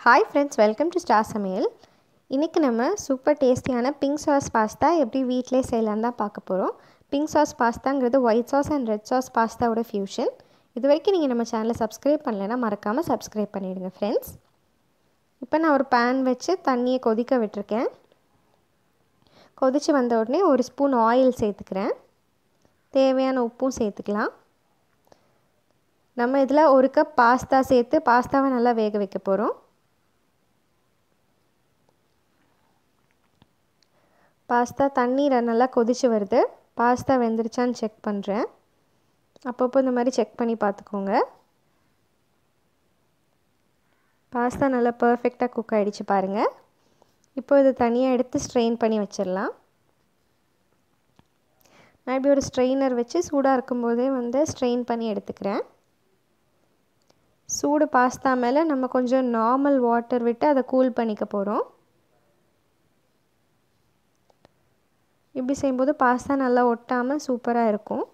hi friends welcome to star Samayal இன்றைக்கி நம்ம super டேஸ்டியான பிங்க் சாஸ் பாஸ்தா எப்படி வீட்டிலே செய்யலான்னு தான் பார்க்க போகிறோம் பிங்க் சாஸ் பாஸ்தாங்கிறது white sauce and red sauce பாஸ்தாவோட ஃபியூஷன் இது வரைக்கும் நீங்கள் நம்ம சேனலை சப்ஸ்கிரைப் பண்ணலைன்னா மறக்காமல் சப்ஸ்கிரைப் பண்ணிவிடுங்க ஃப்ரெண்ட்ஸ் இப்போ நான் ஒரு பேன் வச்சு தண்ணியை கொதிக்க விட்டுருக்கேன் கொதித்து வந்த உடனே ஒரு ஸ்பூன் ஆயில் சேர்த்துக்கிறேன் தேவையான உப்பும் சேர்த்துக்கலாம் நம்ம இதில் ஒரு கப் பாஸ்தா சேர்த்து பாஸ்தாவை நல்லா வேக வைக்க போகிறோம் பாஸ்தா தண்ணீரை நல்லா கொதித்து வருது பாஸ்தா வெந்துருச்சான்னு செக் பண்ணுறேன் அப்பப்போ இந்த மாதிரி செக் பண்ணி பார்த்துக்கோங்க பாஸ்தா நல்லா பர்ஃபெக்டாக குக் ஆகிடுச்சு பாருங்கள் இப்போ இது தனியாக எடுத்து ஸ்ட்ரெயின் பண்ணி வச்சிடலாம் நான் இப்படி ஒரு ஸ்ட்ரெயினர் வச்சு சூடாக இருக்கும்போதே வந்து ஸ்ட்ரெயின் பண்ணி எடுத்துக்கிறேன் சூடு பாஸ்தா மேலே நம்ம கொஞ்சம் நார்மல் வாட்டர் விட்டு அதை கூல் பண்ணிக்க போகிறோம் இப்படி செய்யும்போது பாஸ்தா நல்லா ஒட்டாமல் சூப்பராக இருக்கும்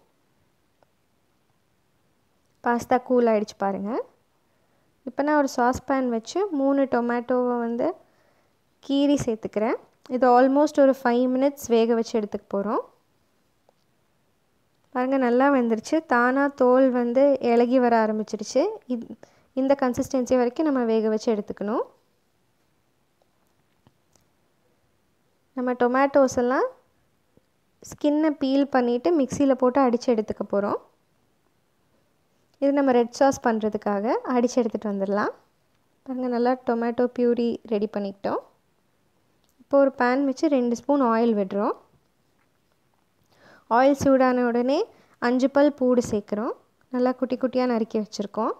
பாஸ்தா கூல் ஆகிடுச்சு பாருங்கள் இப்போ நான் ஒரு சாஸ் பேன் வச்சு மூணு டொமேட்டோவை வந்து கீரி சேர்த்துக்கிறேன் இது ஆல்மோஸ்ட் ஒரு ஃபைவ் மினிட்ஸ் வேக வச்சு எடுத்துக்க போகிறோம் பாருங்கள் நல்லா வெந்துருச்சு தானாக தோல் வந்து இலகி வர ஆரம்பிச்சிருச்சு இது இந்த கன்சிஸ்டன்சி வரைக்கும் நம்ம வேக வச்சு எடுத்துக்கணும் நம்ம டொமேட்டோஸ் எல்லாம் ஸ்கின்னை பீல் பண்ணிவிட்டு மிக்சியில் போட்டு அடித்து எடுத்துக்க போகிறோம் இது நம்ம ரெட் சாஸ் பண்ணுறதுக்காக அடித்து எடுத்துகிட்டு வந்துடலாம் பாருங்கள் நல்லா டொமேட்டோ பியூரி ரெடி பண்ணிக்கிட்டோம் இப்போ ஒரு பேன் வச்சு ரெண்டு ஸ்பூன் ஆயில் விடுறோம் ஆயில் சூடான உடனே அஞ்சு பல் பூடு சேர்க்குறோம் நல்லா குட்டி குட்டியாக நறுக்கி வச்சுருக்கோம்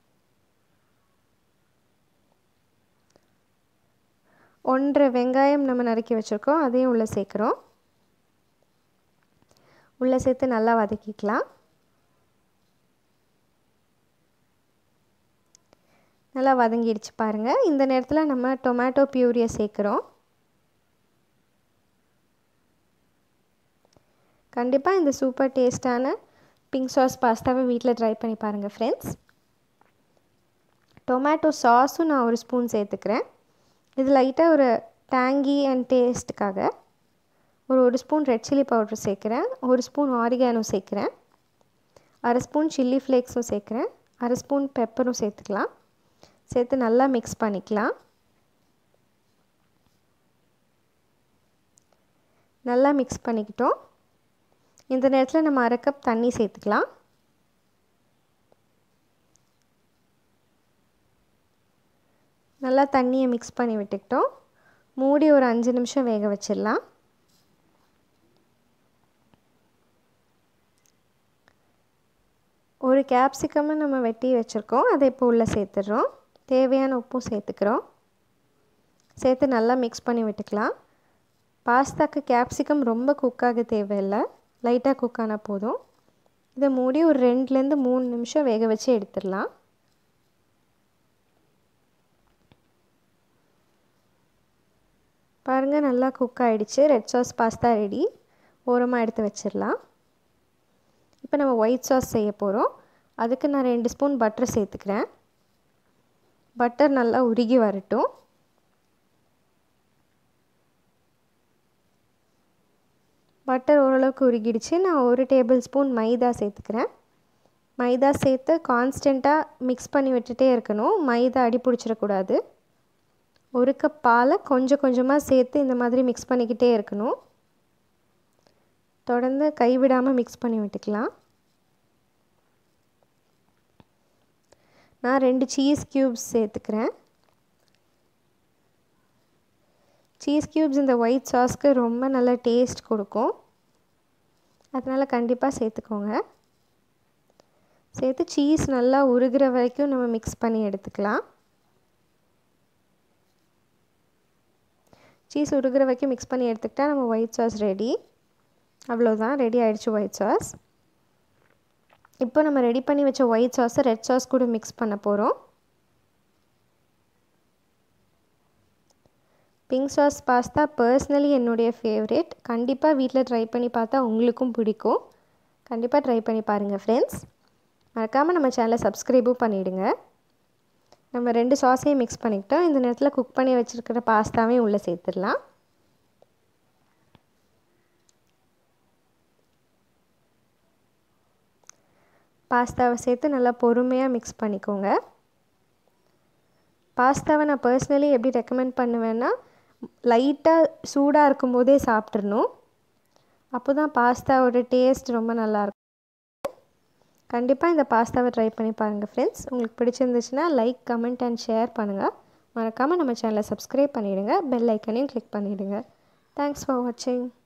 ஒன்றரை வெங்காயம் நம்ம நறுக்கி வச்சுருக்கோம் அதையும் உள்ளே சேர்க்குறோம் உள்ளே சேர்த்து நல்லா வதக்கிக்கலாம் நல்லா வதங்கிடுச்சு பாருங்கள் இந்த நேரத்தில் நம்ம டொமேட்டோ பியூரியை சேர்க்குறோம் கண்டிப்பாக இந்த சூப்பர் டேஸ்ட்டான பிங்க் சாஸ் பாஸ்தாவை வீட்டில் ட்ரை பண்ணி பாருங்கள் ஃப்ரெண்ட்ஸ் டொமேட்டோ சாஸும் நான் ஒரு ஸ்பூன் சேர்த்துக்கிறேன் இது லைட்டாக ஒரு டேங்கி அண்ட் டேஸ்ட்டுக்காக ஒரு ஒரு ஸ்பூன் ரெட் சில்லி பவுடர் சேர்க்குறேன் ஒரு ஸ்பூன் ஆரிகானோ சேர்க்குறேன் அரை ஸ்பூன் சில்லி ஃப்ளேக்ஸும் சேர்க்குறேன் அரை ஸ்பூன் பெப்பரும் சேர்த்துக்கலாம் சேர்த்து நல்லா மிக்ஸ் பண்ணிக்கலாம் நல்லா மிக்ஸ் பண்ணிக்கிட்டோம் இந்த நேரத்தில் நம்ம அரை கப் தண்ணி சேர்த்துக்கலாம் நல்லா தண்ணியை மிக்ஸ் பண்ணி விட்டுக்கிட்டோம் மூடி ஒரு அஞ்சு நிமிஷம் வேக வச்சிடலாம் ஒரு கேப்சிகமை நம்ம வெட்டி வச்சுருக்கோம் அதை இப்போ உள்ளே சேர்த்துடுறோம் தேவையான உப்பும் சேர்த்துக்கிறோம் சேர்த்து நல்லா மிக்ஸ் பண்ணி விட்டுக்கலாம் பாஸ்தாக்கு கேப்சிகம் ரொம்ப குக்காக தேவையில்லை லைட்டாக குக் ஆனால் போதும் இதை மூடி ஒரு ரெண்டுலேருந்து மூணு நிமிஷம் வேக வச்சு எடுத்துடலாம் பாருங்கள் நல்லா குக் ஆகிடுச்சு ரெட் சாஸ் பாஸ்தா ரெடி ஓரமாக எடுத்து வச்சிடலாம் இப்போ நம்ம ஒயிட் சாஸ் செய்ய போகிறோம் அதுக்கு நான் ரெண்டு ஸ்பூன் பட்டர் சேர்த்துக்கிறேன் பட்டர் நல்லா உருகி வரட்டும் பட்டர் ஓரளவுக்கு உருகிடுச்சு நான் ஒரு டேபிள் ஸ்பூன் மைதா சேர்த்துக்கிறேன் மைதா சேர்த்து கான்ஸ்டண்ட்டாக மிக்ஸ் பண்ணி விட்டுட்டே இருக்கணும் மைதா அடி பிடிச்சிடக்கூடாது ஒரு கப் பாலை கொஞ்சம் கொஞ்சமாக சேர்த்து இந்த மாதிரி மிக்ஸ் பண்ணிக்கிட்டே இருக்கணும் தொடர்ந்து கைவிடாமல் மிக்ஸ் பண்ணி விட்டுக்கலாம் நான் ரெண்டு சீஸ் க்யூப்ஸ் சேர்த்துக்கிறேன் சீஸ் க்யூப்ஸ் இந்த ஒயிட் சாஸ்க்கு ரொம்ப நல்ல டேஸ்ட் கொடுக்கும் அதனால் கண்டிப்பாக சேர்த்துக்கோங்க சேர்த்து சீஸ் நல்லா உருகிற வரைக்கும் நம்ம மிக்ஸ் பண்ணி எடுத்துக்கலாம் சீஸ் உருகிற வரைக்கும் மிக்ஸ் பண்ணி எடுத்துக்கிட்டால் நம்ம ஒயிட் சாஸ் ரெடி அவ்வளோதான் ரெடி ஆகிடுச்சு ஒயிட் சாஸ் இப்போ நம்ம ரெடி பண்ணி வச்ச ஒயிட் சாஸை ரெட் சாஸ் கூட மிக்ஸ் பண்ண போகிறோம் பிங்க் சாஸ் பாஸ்தா பர்சனலி என்னுடைய ஃபேவரேட் கண்டிப்பாக வீட்டில் ட்ரை பண்ணி பார்த்தா உங்களுக்கும் பிடிக்கும் கண்டிப்பாக ட்ரை பண்ணி பாருங்கள் ஃப்ரெண்ட்ஸ் மறக்காமல் நம்ம சேனலை சப்ஸ்கிரைபும் பண்ணிவிடுங்க நம்ம ரெண்டு சாஸையும் மிக்ஸ் பண்ணிக்கிட்டோம் இந்த நேரத்தில் குக் பண்ணி வச்சுருக்கிற பாஸ்தாவையும் உள்ளே சேர்த்துடலாம் பாஸ்தாவை சேர்த்து நல்லா பொறுமையாக மிக்ஸ் பண்ணிக்கோங்க பாஸ்தாவை நான் பர்சனலி எப்படி ரெக்கமெண்ட் பண்ணுவேன்னா லைட்டாக சூடாக இருக்கும்போதே சாப்பிட்றணும் அப்போ தான் பாஸ்தாவோட டேஸ்ட் ரொம்ப நல்லாயிருக்கும் கண்டிப்பாக இந்த பாஸ்தாவை ட்ரை பண்ணி பாருங்கள் ஃப்ரெண்ட்ஸ் உங்களுக்கு பிடிச்சிருந்துச்சுன்னா லைக் கமெண்ட் அண்ட் ஷேர் பண்ணுங்கள் மறக்காமல் நம்ம சேனலை சப்ஸ்கிரைப் பண்ணிவிடுங்க பெல் ஐக்கனையும் கிளிக் பண்ணிவிடுங்க தேங்க்ஸ் ஃபார் வாட்சிங்